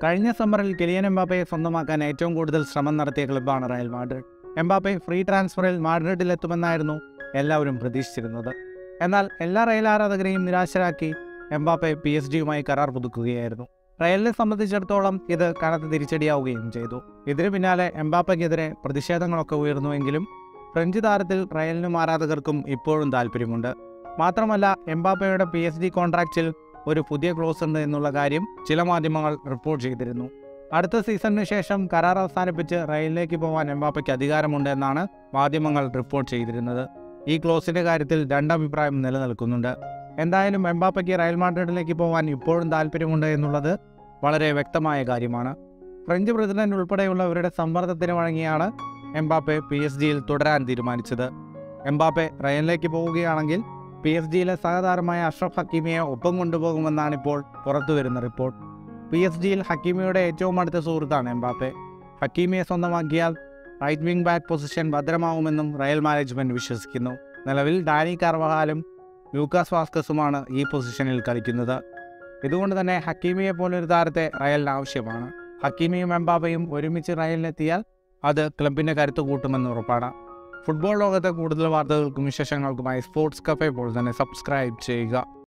കഴിഞ്ഞ സമ്മറിൽ കിലിയൻ എംബാപ്പയെ സ്വന്തമാക്കാൻ ഏറ്റവും കൂടുതൽ ശ്രമം നടത്തിയ ക്ലബ്ബാണ് റയൽ മാഡ്രിഡ് എംബാപ്പെ ഫ്രീ ട്രാൻസ്ഫറിൽ മാഡ്രിഡിലെത്തുമെന്നായിരുന്നു എല്ലാവരും പ്രതീക്ഷിച്ചിരുന്നത് എന്നാൽ എല്ലാ റയൽ ആരാധകരെയും നിരാശരാക്കി എംബാപ്പെ പി എസ് ഡിയുമായി കരാർ പുതുക്കുകയായിരുന്നു റയലിനെ സംബന്ധിച്ചിടത്തോളം ഇത് കനത്ത തിരിച്ചടിയാവുകയും ചെയ്തു ഇതിനു പിന്നാലെ എംബാപ്പയ്ക്കെതിരെ പ്രതിഷേധങ്ങളൊക്കെ ഉയർന്നുവെങ്കിലും ഫ്രഞ്ച് താരത്തിൽ റയലിനും ആരാധകർക്കും ഇപ്പോഴും താല്പര്യമുണ്ട് മാത്രമല്ല എംബാപ്പയുടെ പി എസ് ഡി കോൺട്രാക്റ്റിൽ ഒരു പുതിയ ക്ലോസ് ഉണ്ട് എന്നുള്ള കാര്യം ചില മാധ്യമങ്ങൾ റിപ്പോർട്ട് ചെയ്തിരുന്നു അടുത്ത സീസണിന് ശേഷം കരാർ അവസാനിപ്പിച്ച് റയലിലേക്ക് പോകാൻ എംബാപ്പയ്ക്ക് അധികാരമുണ്ട് എന്നാണ് മാധ്യമങ്ങൾ റിപ്പോർട്ട് ചെയ്തിരുന്നത് ഈ ക്ലോസിന്റെ കാര്യത്തിൽ രണ്ടഭിപ്രായം നിലനിൽക്കുന്നുണ്ട് എന്തായാലും എംബാപ്പയ്ക്ക് റയൽ മാഡ്രിഡിലേക്ക് പോകാൻ ഇപ്പോഴും താല്പര്യമുണ്ട് എന്നുള്ളത് വളരെ വ്യക്തമായ കാര്യമാണ് ഫ്രഞ്ച് പ്രസിഡന്റ് ഉൾപ്പെടെയുള്ളവരുടെ സമ്മർദ്ദത്തിന് വഴങ്ങിയാണ് എംബാപ്പെ പി എസ് ജിയിൽ തുടരാൻ തീരുമാനിച്ചത് എംബാപ്പെ റയലിലേക്ക് പോവുകയാണെങ്കിൽ പി എസ് ജിയിലെ സഹതാരമായ അഷ്റഫ് ഹക്കീമിയെ ഒപ്പം കൊണ്ടുപോകുമെന്നാണ് ഇപ്പോൾ പുറത്തുവരുന്ന റിപ്പോർട്ട് പി എസ് ജിയിൽ ഹക്കീമിയുടെ ഏറ്റവും അടുത്ത സുഹൃത്താണ് എംബാപ്പെ ഹക്കീമിയെ സ്വന്തമാക്കിയാൽ റൈറ്റ് വിംഗ് ബാക്ക് പൊസിഷൻ ഭദ്രമാവുമെന്നും റയൽ മാനേജ്മെന്റ് വിശ്വസിക്കുന്നു നിലവിൽ ഡാനി കാർവഹാലും ലൂക്കാസ് വാസ്കസുമാണ് ഈ പൊസിഷനിൽ കളിക്കുന്നത് ഇതുകൊണ്ട് തന്നെ ഹക്കീമിയെ പോലൊരു താരത്തെ റയലിന് ആവശ്യമാണ് ഹക്കീമിയും എംബാബയും ഒരുമിച്ച് റയലിലെത്തിയാൽ അത് ക്ലബിൻ്റെ കരുത്ത് കൂട്ടുമെന്ന് ഉറപ്പാണ് ഫുട്ബോൾ ലോകത്തെ കൂടുതൽ വാർത്തകൾക്കും വിശേഷങ്ങൾക്കുമായി സ്പോർട്സ് കഫേ ഇപ്പോൾ തന്നെ സബ്സ്ക്രൈബ് ചെയ്യുക